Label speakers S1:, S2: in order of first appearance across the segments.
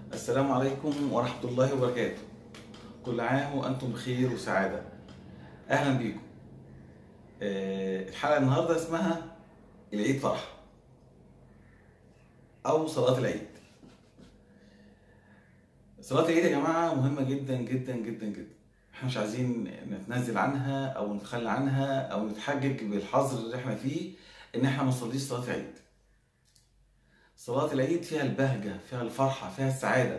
S1: السلام عليكم ورحمة الله وبركاته كل عام وأنتم بخير وسعادة أهلا بيكم آه، الحلقة النهاردة اسمها العيد فرح أو صلاة العيد صلاة العيد يا جماعة مهمة جدا جدا جدا جدا احنا مش عايزين نتنازل عنها أو نتخلى عنها أو نتحجج بالحظر اللي احنا فيه إن احنا ما نصليش صلاة العيد صلاة العيد فيها البهجة فيها الفرحة فيها السعادة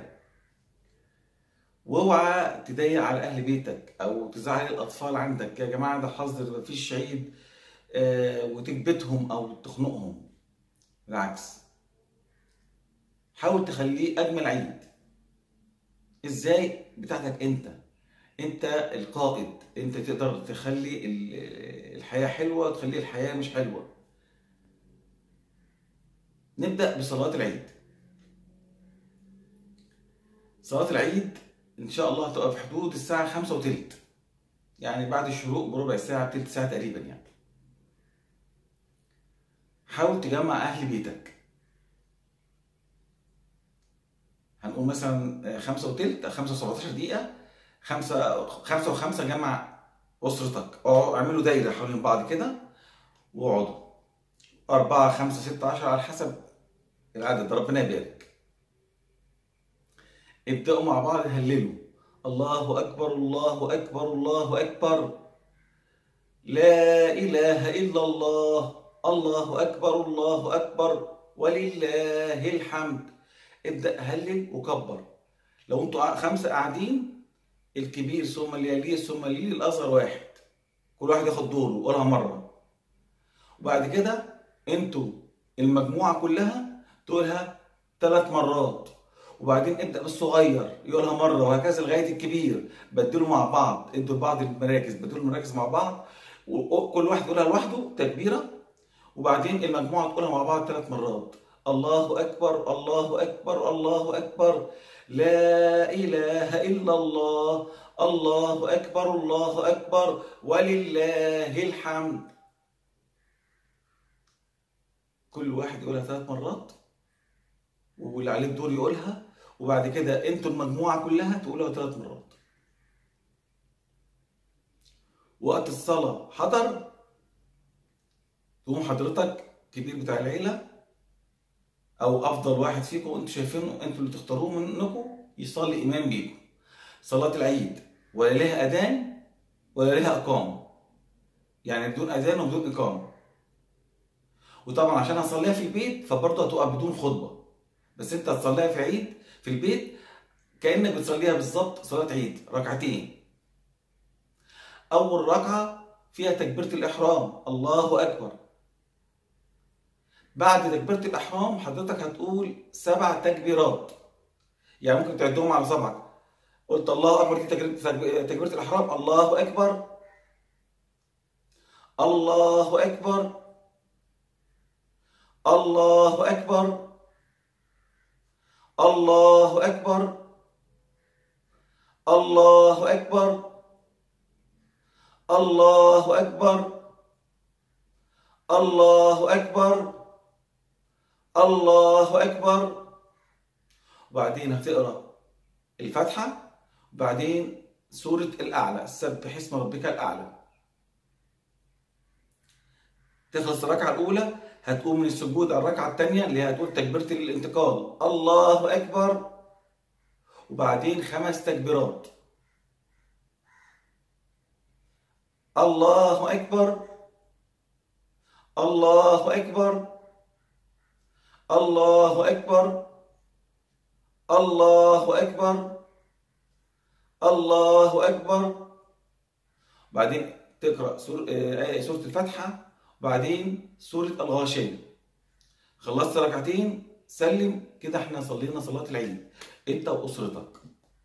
S1: واوعى تضيق على أهل بيتك أو تزعل الأطفال عندك يا جماعة ده حظر مفيش عيد آه، وتكبتهم أو تخنقهم بالعكس حاول تخليه أجمل عيد إزاي بتاعتك أنت أنت القائد أنت تقدر تخلي ال- الحياة حلوة تخلي الحياة مش حلوة نبدأ بصلاة العيد صلاة العيد إن شاء الله هتبقى في حدود الساعة خمسة وتلت يعني بعد الشروق بربع ساعة بتلت ساعة تقريبا يعني حاول تجمع أهل بيتك هنقول مثلا خمسة وتلت خمسة وسبعتاشر دقيقة خمسة خمسة وخمسة جمع أسرتك اقعدوا اعملوا دايرة حوالين بعض كده واقعدوا أربعة خمسة ستة عشر على حسب العدد ربنا يبارك ابدأوا مع بعض هللوا الله أكبر الله أكبر الله أكبر لا إله إلا الله الله أكبر الله أكبر ولله الحمد ابدأ هلل وكبر لو انتوا خمسة قاعدين الكبير ثم اللي يليه ثم اللي يليه الأصغر واحد كل واحد ياخد دوره قولها مرة وبعد كده انتوا المجموعة كلها تقولها ثلاث مرات وبعدين ابدأ بالصغير يقولها مرة وهكذا لغاية الكبير بدلوا مع بعض ادوا لبعض المراكز بدلوا المراكز مع بعض وكل واحد يقولها لوحده تكبيرة وبعدين المجموعة تقولها مع بعض ثلاث مرات الله أكبر الله أكبر الله أكبر لا إله إلا الله الله أكبر الله أكبر ولله الحمد كل واحد يقولها ثلاث مرات واللي عليه الدور يقولها وبعد كده انتوا المجموعة كلها تقولها ثلاث مرات وقت الصلاة حضر تقوم حضرتك كبير بتاع العيلة أو أفضل واحد فيكم أنتوا شايفينه أنتوا اللي تختاروه منكم يصلي إمام بيكم صلاة العيد ولا لها أذان ولا لها إقامة يعني بدون أذان وبدون إقامة وطبعا عشان هصليها في البيت فبرضه هتبقى بدون خطبة بس أنت هتصليها في عيد في البيت كأنك بتصليها بالظبط صلاة عيد ركعتين أول ركعة فيها تكبيرة الإحرام الله أكبر بعد تكبيرة الإحرام حضرتك هتقول سبع تكبيرات يعني ممكن تعدهم على صبعك قلت الله أكبر دي تكبيرة تكبيرة الإحرام الله أكبر الله أكبر الله أكبر الله أكبر الله أكبر الله أكبر الله أكبر الله أكبر وبعدين هتقرأ الفاتحة وبعدين سورة الأعلى سبح اسم ربك الأعلى تخلص الركعة الأولى هتقوم من السجود على الركعة الثانية اللي هي هتقول تكبيرة الانتقال الله أكبر وبعدين خمس تكبيرات الله أكبر الله أكبر الله أكبر الله أكبر الله أكبر بعدين تقرأ سورة, آه سورة الفاتحة وبعدين سورة الغاشية خلصت ركعتين سلم كده احنا صلينا صلاة العيد انت وأسرتك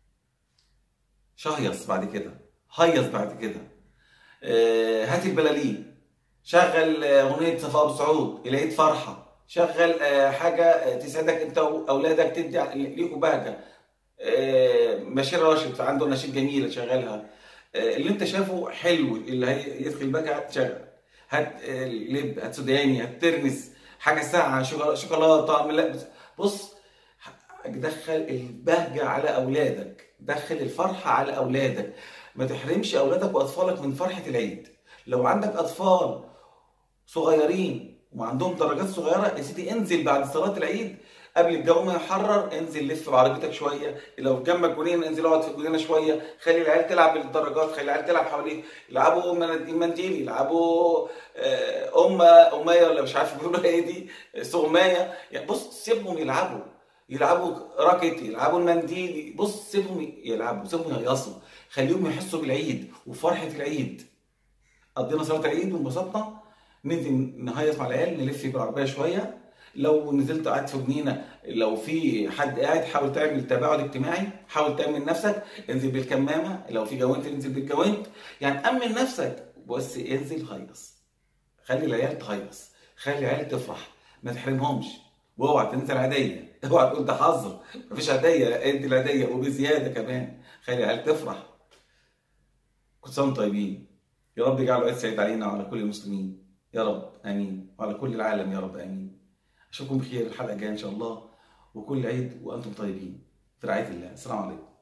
S1: شهيص بعد كده هيص بعد كده آه هات البلالين شغل أغنية صفاء أبو سعود العيد فرحة شغل حاجة تسعدك أنت وأولادك تدي ليكوا بهجة بشير راشد عنده نشيد جميلة شغلها اللي أنت شايفه حلو اللي هيدخل بهجة شغل هات لب هات سوداني هات ترمس حاجة ساقعة شوكولاتة بص دخل البهجة على أولادك دخل الفرحة على أولادك ما تحرمش أولادك وأطفالك من فرحة العيد لو عندك أطفال صغيرين وعندهم درجات صغيرة يا سيدي انزل بعد صلاة العيد قبل الجو ما يحرر انزل لف بعربيتك شويه لو جنبك جنينه انزل اقعد في الجنينه شويه خلي العيال تلعب بالدرجات خلي العيال تلعب حواليك يلعبوا منديل يلعبوا امه اميه ولا مش عارف بيقولوا ايه دي سغمايه يعني بص سيبهم يلعبوا يلعبوا راكت يلعبوا المنديل بص سيبهم يلعبوا سيبهم يهيصوا خليهم يحسوا بالعيد وفرحه العيد قضينا صلاه العيد وانبسطنا ننزل نهيص مع العيال نلف بالعربيه شويه لو نزلت قاعد في جنينه لو في حد قاعد حاول تعمل تباعد اجتماعي حاول تامن نفسك انزل بالكمامه لو في جوانت انزل بالجوانت يعني امن نفسك بس انزل هيص خلي العيال تهيص خلي العيال تفرح ما تحرمهمش واوعى تنزل عاديه اوعى تقول ده حظر مفيش عاديه ادي العاديه وبزياده كمان خلي العيال تفرح كل سنه وانتم طيبين يا رب يجعله عيد سعيد علينا وعلى كل المسلمين يا رب امين وعلى كل العالم يا رب امين اشوفكم بخير الحلقه الجايه ان شاء الله وكل عيد وانتم طيبين في رعايه الله السلام عليكم